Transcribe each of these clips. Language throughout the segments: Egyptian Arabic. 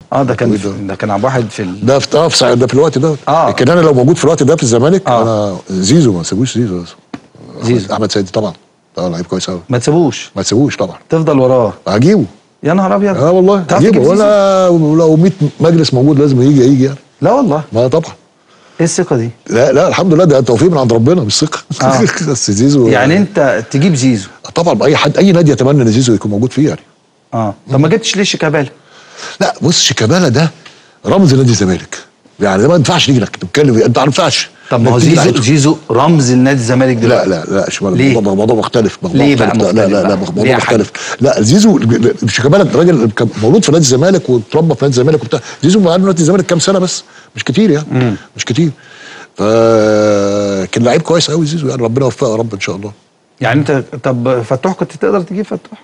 اه ده كان التوقيت ده كان واحد في ال... ده في اه في ساعة- ده في الوقت ده آه. لكن انا لو موجود في الوقت ده في الزمالك آه. انا زيزو ما تسيبوش زيزو زيزو. احمد سيد طبعا اه لعيب كويس قوي ما تسيبوش ما تسيبوش طبعا تفضل وراه هجيبه يا نهار ابيض اه والله تعرف تجيب هجيبه زيزو؟ ولا لو 100 مجلس موجود لازم يجي يجي يعني لا والله ما طبعا ايه الثقه دي لا لا الحمد لله ده توفيق من عند ربنا مش ثقه آه. بس زيزو يعني انت تجيب زيزو طبعا اي حد اي نادي يتمنى ان زيزو يكون موجود فيه يعني اه طب ما جبتش ليه شيكابالا لا بص شيكابالا ده رمز نادي الزمالك يعني ده ما ينفعش نيجي لك تتكلم انت ما ينفعش طب ما هو إنك تيجي زيزو لعيب- زيزو رمز النادي الزمالك لا دلوقتي لا لا شو ليه؟ الموضوع موضوع مختلف موضوع ليه بقى مختلف. لا لا لا, لا مختلف بقى؟ ليه موضوع يا حاج؟ مختلف لا زيزو شيكابالا راجل كان مولود في نادي الزمالك واتربى في نادي الزمالك وبتاع زيزو بقى له نادي الزمالك كام سنه بس مش كتير يعني مش كتير ف كان لعيب كويس قوي زيزو يعني ربنا يوفقه يا رب ان شاء الله يعني انت طب فتوح كنت تقدر تجيب فتوح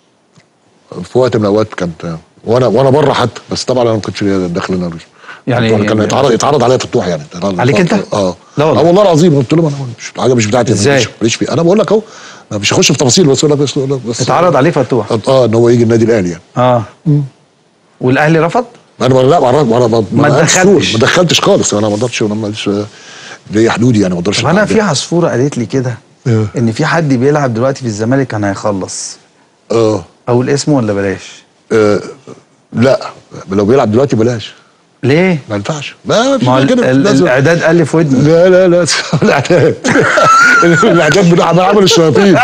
في وقت من الاوقات كانت وانا وانا بره حتى بس طبعا انا ما كنتش داخل النار يعني- كان يعني- يتعرض يتعرض عليا فتوح يعني عليك انت؟ اه لا والله. اه والله العظيم قلت له انا مش حاجه مش بتاعتي أنا ازاي؟ ماليش- ماليش فيها انا بقول لك اهو أنا مش هخش في تفاصيل بس اقول لك بس أقول لك بس اتعرض عليه فتوح اه ان هو يجي النادي الاهلي يعني اه والاهلي رفض انا ما- لا ما ما ما ما قعدتش دخلتش. ما دخلتش خالص انا ما اقدرش انا ماليش ليا حدودي يعني ما اقدرش طب انا أتعدى. في عصفوره قالت لي كده إيه. ان في حد بيلعب دلوقتي في الزمالك كان هيخلص اه اقول اسمه ولا بلاش آه، لا لو بيلعب دلوقتي بلاش ليه ما ينفعش ما فيش ما هو ال- كده ال- لازم- الاعداد قال لي في ودني لا لا لا الاعداد الاعداد بتاع عمل الشياطين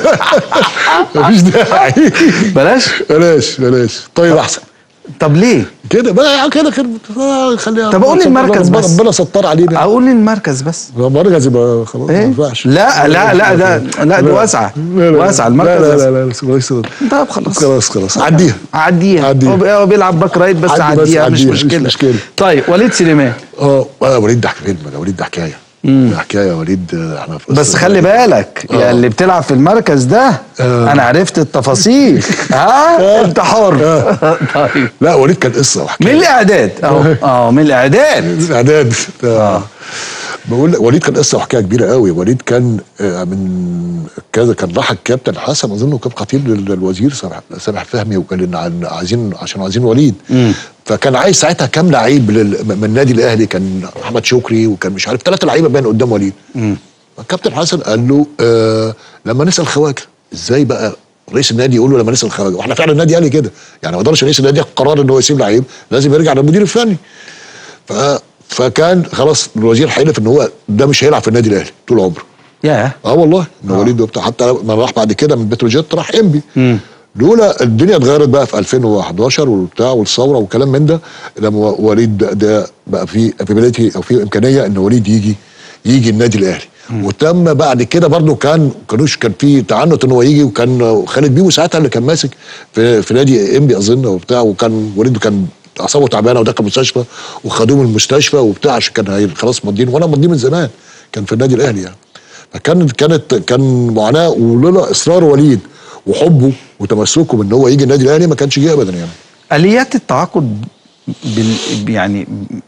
مفيش داعي بلاش بلاش بلاش طيب احسن طب ليه كده بقى كده كده آه، خليها طب قول لي المركز ربنا- بس. ربنا ستار علينا اقول لي المركز بس المركز يبقى خلاص ما ايه ينفعش لا لا لا ده لا ده واسعه لا، لا، واسعه لا المركز لا بس. لا لا لا لا طب خلاص خلاص خلاص عديها عديها عديها. هو بي- هو بيلعب باك رايت بس عدي بس، عديها مش عديها، مش مشكله مشكلة. طيب وليد سليمان اه آه، وليد ده فيلم ده وليد ده حكايه ده حكايه وليد آه، احنا في بس قصة- خلي بالك آه. يا اللي بتلعب في المركز ده آه. انا عرفت التفاصيل ها انت حر طيب لا وليد كان قصه وحكايه من الاعداد اهو اه من الاعداد اعداد آه. بقول لك وليد كان قصه وحكايه كبيره قوي وليد كان آه، من كذا كان راح الكابتن حسن اظن كان خطيب لل- للوزير سامح سامح فهمي وقال ان عن- عايزين عشان عايزين وليد فكان عايز ساعتها كام لعيب لل- من النادي الاهلي كان احمد شكري وكان مش عارف ثلاثه لعيبه بان قدام وليد فالكابتن حسن قال له آه لما نسال خواجه ازاي بقى رئيس النادي يقول له لما نسال خواجه واحنا فعلا النادي قال لي كده يعني ما يقدرش رئيس النادي ياخد قرار ان هو يسيب لعيب لازم يرجع للمدير الفني ف فكان خلاص الوزير حلف ان هو ده مش هيلعب في النادي الاهلي طول عمره يا اه والله ان وليد وبتاع حتى لما راح بعد كده من بتروجيت راح انبي لولا الدنيا اتغيرت بقى في 2011 وبتاع والثوره والكلام من ده لما وليد ده, ده بقى في افيلابيلتي او في امكانيه ان وليد يجي يجي النادي الاهلي وتم بعد كده برضه كان كانوش كان في تعنت ان هو يجي وكان خالد بيبو ساعتها اللي كان ماسك في, في نادي انبي اظن وبتاع وكان وليد كان اعصابه تعبانه ودخل المستشفى وخدوه من المستشفى وبتاع عشان كان هي- خلاص ماضيين وانا ماضيه من زمان كان في النادي الاهلي يعني فكانت كانت كان معاناه ولولا اصرار وليد وحبه وتمسكه بان هو يجي النادي الاهلي ما كانش جه ابدا يعني اليات التعاقد بال يعني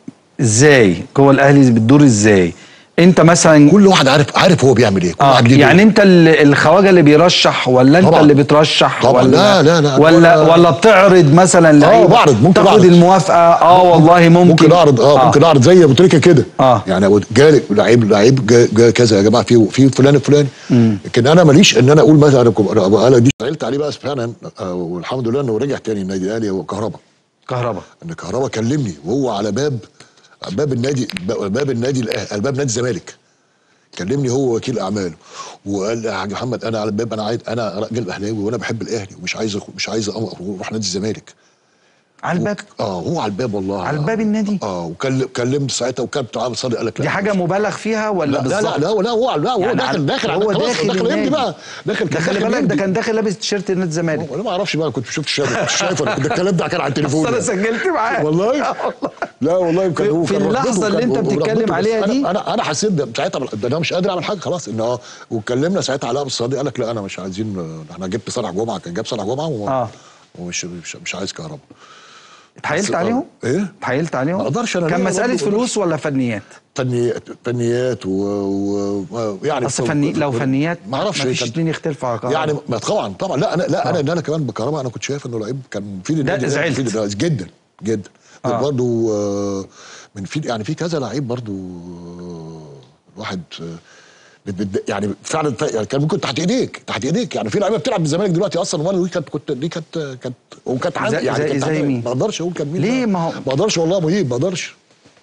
ازاي جوه الاهلي بتدور ازاي انت مثلا كل واحد عارف عارف هو بيعمل ايه كل آه واحد ليه يعني دور. انت ال- الخواجه اللي بيرشح ولا انت طبعاً. اللي بترشح طبعاً. ولا لا، لا، لا. ولا ولا- ولا بتعرض مثلا لعيبة بعرض، ممكن تاخد أعرض. الموافقه اه والله ممكن ممكن اعرض اه, ممكن اعرض زي ابو تريكه كده آه. يعني أبو- جالي لعيب لعيب جا, جا كذا يا جماعه في في فلان الفلاني لكن انا ماليش ان انا اقول مثلا أنا كم- ابو قال دي زعلت عليه بقى فعلا آه، والحمد لله انه رجع تاني النادي الاهلي هو كهربا كهرباء ان كهربا كلمني وهو على باب باب النادي باب النادي الأه- باب نادي الزمالك كلمني هو وكيل اعماله وقال لي يا حاج محمد انا على الباب انا عايز انا راجل اهلاوي وانا بحب الاهلي ومش عايز أخ- مش عايز أم- اروح نادي الزمالك على الباب اه هو على الباب والله على الباب النادي؟ اه وكلمت ساعتها وكان بتاع صادق قال لك لا دي حاجه مبالغ فيها ولا لا لا بالظبط لا لا هو لا هو لا هو يعني داخل على- داخل هو على- خلاص، داخل داخل النادي. يمضي بقى داخل ده خلي بالك ده كان داخل لابس تيشيرت نادي الزمالك انا ما اعرفش بقى كنت شفت الشايف كنت شايف ده الكلام ده كان على التليفون انا سجلت معاه والله آه والله لا والله كان في- هو في كان اللحظة رغبته اللي كان- أنت بتتكلم ورغبته، بس عليها أنا- دي؟ انا انا حسيت ده ساعتها ده انا مش قادر اعمل حاجه خلاص ان اه واتكلمنا ساعتها على ابو الصادق قال لك لا انا مش عايزين آه، احنا جبت صالح جمعه كان جاب صالح جمعه وما- آه. ومش مش, مش عايز كهرباء اتحايلت بس- عليهم؟ ايه اتحايلت عليهم؟ ما أقدرش أنا كان ليه مساله برضه فلوس ولا فنيات؟ فنيات فنيات و, و... و... يعني اصل فني لو فنيات ما اعرفش مفيش كان- اتنين يختلفوا على كهرباء يعني ما طبعا طبعا لا انا لا انا ان انا كمان بكهرباء انا كنت شايف انه لعيب كان مفيد النادي زعلت. مفيد النادي جدا جدا آه. آه. برضو آه من في يعني في كذا لعيب برضو آه الواحد آه بت- بت- يعني فعلا ف- يعني كان ممكن تحت ايديك تحت ايديك يعني في لعيبه بتلعب بالزمالك دلوقتي اصلا وانا دي كانت كنت دي كانت كانت وكانت عندي زي- يعني زي- كانت زي عندي- مين؟ ما اقدرش اقول كان مين ليه؟ ما هو- ما اقدرش والله مهيب ما اقدرش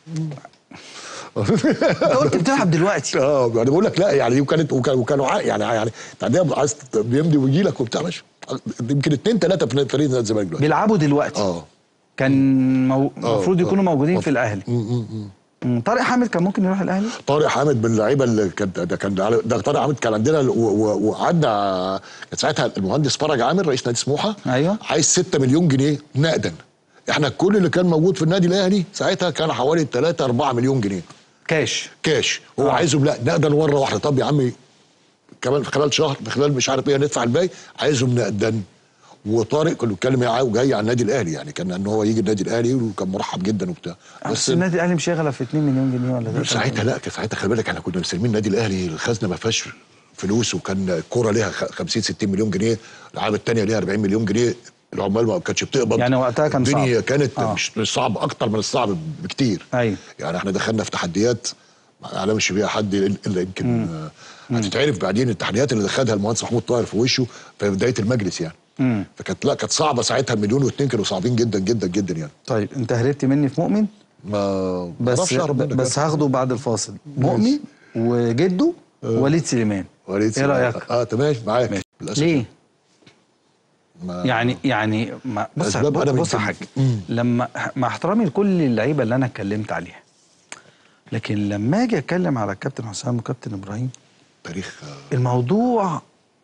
انت قلت بتلعب دلوقتي اه يعني بقول لك لا يعني وكانت وكان- وكانوا ع- يعني يعني تعديها عايز بيمضي ويجي لك وبتاع ماشي يمكن اثنين ثلاثه في فريق نادي الزمالك دلوقتي بيلعبوا دلوقتي اه كان مو- المفروض آه. يكونوا موجودين آه. في الاهلي م- م- م. مم. طارق حامد كان ممكن يروح الاهلي طارق حامد من اللعيبه اللي كان ده كان ده طارق حامد كان عندنا و- و- وقعدنا كان ساعتها المهندس فرج عامر رئيس نادي سموحه أيوة. عايز 6 مليون جنيه نقدا احنا كل اللي كان موجود في النادي الاهلي ساعتها كان حوالي 3 4 مليون جنيه كاش كاش هو آه. آه. عايزهم لا نقدا مره واحده طب يا عمي كمان في خلال شهر في خلال مش عارف ايه ندفع الباقي عايزهم نقدا وطارق كان بيتكلم معاه وجاي على النادي الاهلي يعني كان ان هو يجي النادي الاهلي وكان مرحب جدا وبتاع بس النادي الاهلي مش هيغلى في 2 مليون جنيه ولا ده ساعتها لا كان ساعتها خلي بالك احنا كنا مستلمين النادي الاهلي الخزنه ما فيهاش فلوس وكان الكوره ليها خ- 50 60 مليون جنيه الالعاب الثانيه ليها 40 مليون جنيه العمال ما كانتش بتقبض يعني وقتها كان الدنيا صعب. كانت آه. آه. مش مش صعب اكتر من الصعب بكتير أيوة. يعني احنا دخلنا في تحديات ما يعلمش بيها حد الا يمكن آه، هتتعرف بعدين التحديات اللي خدها المهندس محمود طاهر في وشه في بدايه المجلس يعني مم. فكانت لا كانت صعبه ساعتها مليون واثنين كانوا صعبين جدا جدا جدا يعني طيب انت هربت مني في مؤمن ما بس معرفش أهرب منك بس يعني. هاخده بعد الفاصل مؤمن وجده وليد سليمان وليد ايه سليمان. رايك اه تمام معاك للاسف ليه ما يعني يعني ما بص أسباب أنا بص يا من- حاج مم. لما مع احترامي لكل اللعيبه اللي انا اتكلمت عليها لكن لما اجي اتكلم على الكابتن حسام وكابتن ابراهيم تاريخ آه، الموضوع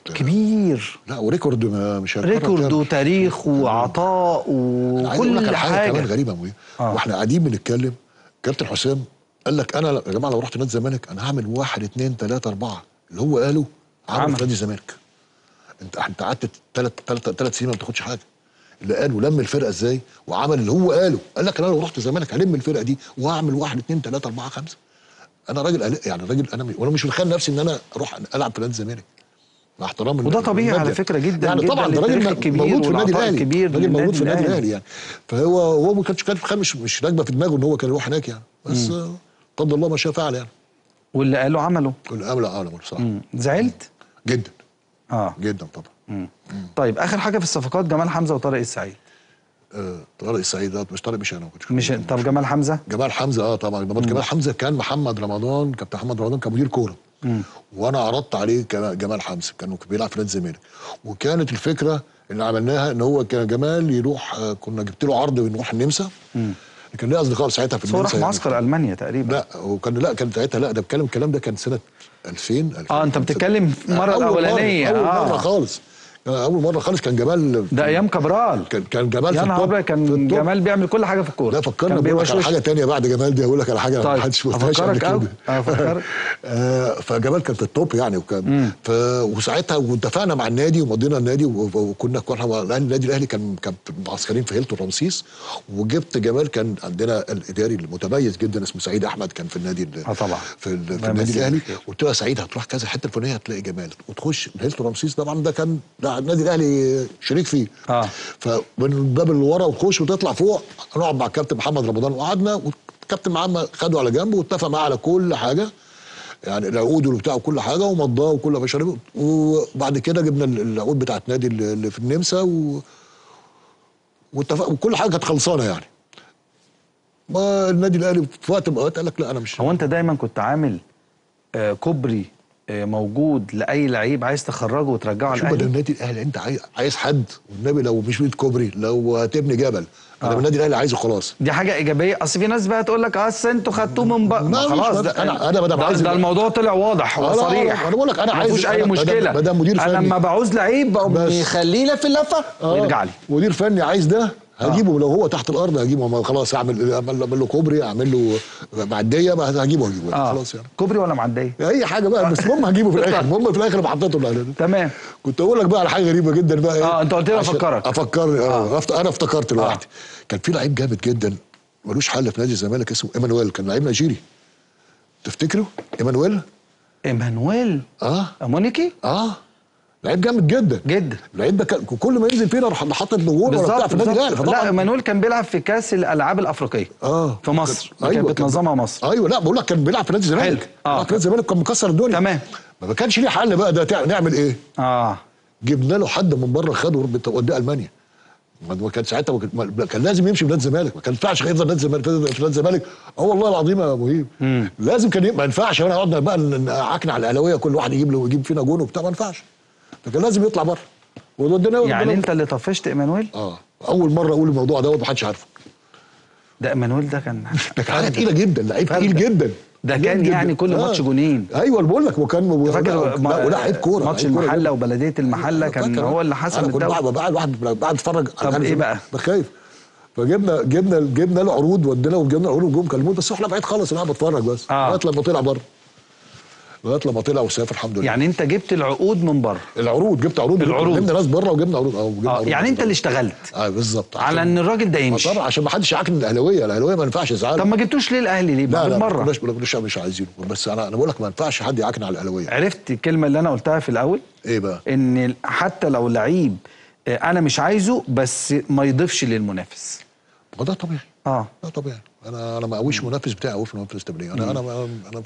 كبير لا وريكورد ما مش هيتكرر ريكورد تاني. وتاريخ وعطاء أنا عايز أقول لك وكل على حاجه كمان حاجه غريبه يا مهيب آه. واحنا قاعدين بنتكلم كابتن حسام قال لك انا يا جماعه لو رحت نادي الزمالك انا هعمل واحد اثنين ثلاثه اربعه اللي هو قاله عمل عمل. في نادي الزمالك انت انت قعدت ثلاث ثلاث ثلاث سنين ما بتاخدش حاجه اللي قاله لم الفرقه ازاي وعمل اللي هو قاله قال لك انا لو رحت الزمالك هلم الفرقه دي وهعمل واحد اثنين ثلاثه اربعه خمسه انا راجل قلق- يعني راجل انا وانا مش متخيل نفسي ان انا اروح العب في نادي الزمالك مع احترام وده طبيعي على المادة. فكرة جدا يعني جدا طبعا ده راجل للتاريخ الكبير موجود في النادي والعطاء الاهلي الكبير راجل موجود للنادي في النادي الأهلي. الاهلي يعني فهو هو ما كانش كان مش مش راكبه في دماغه ان هو كان يروح هناك يعني بس آه، قدر الله ما شاء فعل يعني واللي قاله عمله كل امل اعلم بصراحه مم. زعلت؟ جدا اه جدا طبعا مم. طيب اخر حاجه في الصفقات جمال حمزه وطارق السعيد آه، طارق السعيد ده مش طارق مش انا ما كنتش مش طب جمال حمزه جمال حمزه اه طبعا جمال جمال حمزه كان محمد رمضان كابتن محمد رمضان كان مدير كوره وانا عرضت عليه كما- جمال حمزه كان بيلعب في نادي الزمالك وكانت الفكره اللي عملناها ان هو كان جمال يروح آه، كنا جبت له عرض ونروح النمسا كان ليه اصدقاء ساعتها في بس هو راح النمسا يعني. معسكر المانيا تقريبا لا هو كان لا كان ساعتها لا ده بتكلم الكلام ده كان سنه 2000 2000 اه انت بتتكلم في المره أول مرة- الاولانيه اول اه مره خالص كان اول مره خالص كان جمال ده ايام كابرال كان كان جمال يا في نهار التوب ابيض في كان التوب. جمال بيعمل كل حاجه في الكوره لا فكرنا كان بقول لك على بيوشوش. حاجه تانية بعد جمال دي اقول لك على حاجه طيب، ما حدش ما قلتهاش أفكرك قبل أوي. كده. أفكرك. آه، فجمال كان في التوب يعني وكان ف... وساعتها واتفقنا مع النادي ومضينا النادي و- وكنا كنا لأن النادي الاهلي كان كان معسكرين في هيلتون رمسيس وجبت جمال كان عندنا الاداري المتميز جدا اسمه سعيد احمد كان في النادي ال- آه طبعا. في, ال... في الله النادي يمسيه الاهلي بالخير. قلت له يا سعيد هتروح كذا حته الفلانيه هتلاقي جمال وتخش هيلتون رمسيس طبعا ده كان ده النادي الاهلي شريك فيه آه. فمن الباب اللي ورا وتخش وتطلع فوق نقعد مع الكابتن محمد رمضان وقعدنا والكابتن محمد خده على جنب واتفق معاه على كل حاجه يعني العقود والبتاع وكل حاجه ومضاه وكل مشاريب وبعد كده جبنا ال- العقود بتاعت نادي ال- اللي في النمسا و واتفق وكل حاجه كانت خلصانه يعني ما النادي الاهلي في وقت من الاوقات قال لك لا انا مش هو انت دايما كنت عامل آه كوبري آه موجود لاي لعيب عايز تخرجه وترجعه على شوف ده الاهلي النادي الاهلي انت عايز, عايز حد والنبي لو مش بيت كوبري لو هتبني جبل انا آه. النادي الاهلي عايزه خلاص دي حاجه ايجابيه اصل في ناس بقى تقول لك اصل انتوا خدتوه من بقى لا، مش خلاص بس- ده أنا- أنا مادام ده, عايز- ده الموضوع طلع واضح آه، لا، وصريح لا، أنا بقول لك أنا عايز- مفيش اي أنا- مشكله مادام- مادام مدير انا فني. لما بعوز لعيب بقوم بس. يخليه يلف اللفه ويرجع لي مدير فني عايز ده هجيبه لو هو تحت الارض هجيبه ما خلاص اعمل اعمل اعمل له كوبري اعمل له معديه بقى هجيبه هجيبه اه خلاص يعني كوبري ولا معديه اي حاجه بقى بس المهم هجيبه في الاخر المهم في الاخر حطيته الأهلي. تمام كنت اقول لك بقى على حاجه غريبه جدا بقى إيه؟ آه، أنت قلت لي عشان أفكرك. افكرني اه, أفت... انا افتكرت لوحدي آه. كان في لعيب جامد جدا ملوش حل في نادي الزمالك اسمه ايمانويل كان لعيب نيجيري تفتكره ايمانويل ايمانويل اه مونيكي اه لعيب جامد جدا جدا اللعيب ده كان كل ما ينزل فينا راح حاطط له جول ولا بتاع بالظبط في النادي الاهلي بالظبط. لا فطبعا مانويل كان بيلعب في كاس الالعاب الافريقيه اه في مصر كان- كانت كان- بتنظمها مصر ايوه لا بقول لك كان بيلعب في نادي الزمالك حلو. آه. بيلعب في نادي الزمالك كان مكسر الدنيا تمام. ما كانش ليه حل بقى ده تع- نعمل ايه؟ اه جبنا له حد من بره خده بت- وداه المانيا ما ما كان ساعتها ما كان- ما- كان لازم يمشي من نادي الزمالك ما كان ينفعش يفضل نادي الزمالك في نادي الزمالك اه والله العظيم يا مهيب لازم كان ي- ما ينفعش انا قعدنا بقى نعكن على الاهلاويه كل واحد يجيب له ويجيب فينا جون وبتاع ما ينفعش فكان لازم يطلع بره ودنا يعني انت اللي طفشت ايمانويل اه اول مره اقول الموضوع دوت ما حدش عارفه ده ايمانويل ده كان ده كان حاجه تقيله جدا لعيب فردة. تقيل جدا ده تقيل كان جدا. يعني كل ماتش جونين. ايوه اللي بقول لك وكان فاكر لا ولاعيب كوره ماتش لعيب كورة المحله جدا. وبلديه المحله كان فاكر. هو اللي حسم انا كنت الدوري قاعد قاعد واحد قاعد اتفرج طب إيه بقى؟ بخايف فجبنا جبنا جبنا له عروض ودينا وجبنا عروض وجم كلموه بس احنا بعيد خالص انا قاعد بتفرج بس آه. لغايه لما طلع بره لغايه لما طلع وسافر الحمد لله يعني انت جبت العقود من بره العروض جبت عروض العروض. جبنا ناس بره وجبنا عروض اه وجبنا اه عروض يعني انت اللي اشتغلت اه بالظبط على عشان- ان الراجل ده ما يمشي طبعا عشان ما حدش يعاكن الاهلاويه الاهلاويه ما ينفعش يزعلوا طب ما جبتوش ليه الاهلي ليه لا من لا بره بلاش بلاش مش عايزينه بس انا انا بقول لك ما ينفعش حد يعاكن على الاهلاويه عرفت الكلمه اللي انا قلتها في الاول ايه بقى؟ ان حتى لو لعيب آه، انا مش عايزه بس ما يضيفش للمنافس ما ده طبيعي اه ده طبيعي انا انا ما قويش منافس بتاعي قوي في المنافس التمريني انا انا انا, أنا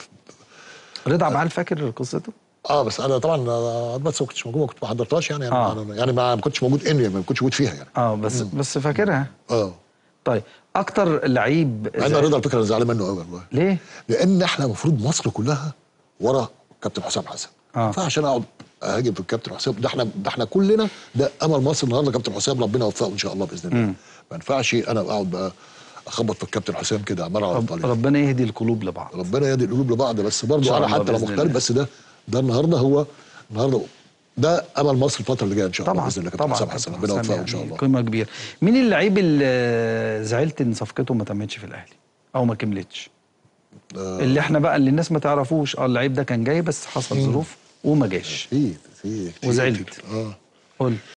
رضا عبعال فاكر قصته اه بس انا طبعا أنا بس ما كنتش موجود ما كنت ما حضرتهاش يعني آه. يعني, يعني ما ما كنتش موجود اني ما كنتش موجود فيها يعني اه بس بس فاكرها اه طيب اكتر لعيب مع ان رضا على فكره انا زعلان منه قوي والله ليه لان احنا المفروض مصر كلها ورا كابتن حسام حسن آه. فعشان اقعد اهاجم في الكابتن حسام ده احنا ده احنا كلنا ده امل مصر النهارده كابتن حسام ربنا يوفقه ان شاء الله باذن الله ما ينفعش انا اقعد بقى اخبط في الكابتن حسام كده عمال على رب الطريق ربنا يهدي القلوب لبعض ربنا يهدي القلوب لبعض بس إن برضه شاء انا الله حتى لو بإذن مختلف الله. بس ده ده النهارده هو النهارده ده امل مصر الفتره اللي جايه ان شاء الله طبعا باذن الله كابتن طبعا حسام حسن كابتن ربنا حسام يوفقه ان شاء يعني الله قيمه كبيره مين اللعيب اللي زعلت ان صفقته ما تمتش في الاهلي او ما كملتش آه. اللي احنا بقى اللي الناس ما تعرفوش اه اللعيب ده كان جاي بس حصل ظروف وما جاش في في كتير وزعلت. كتير. اه قول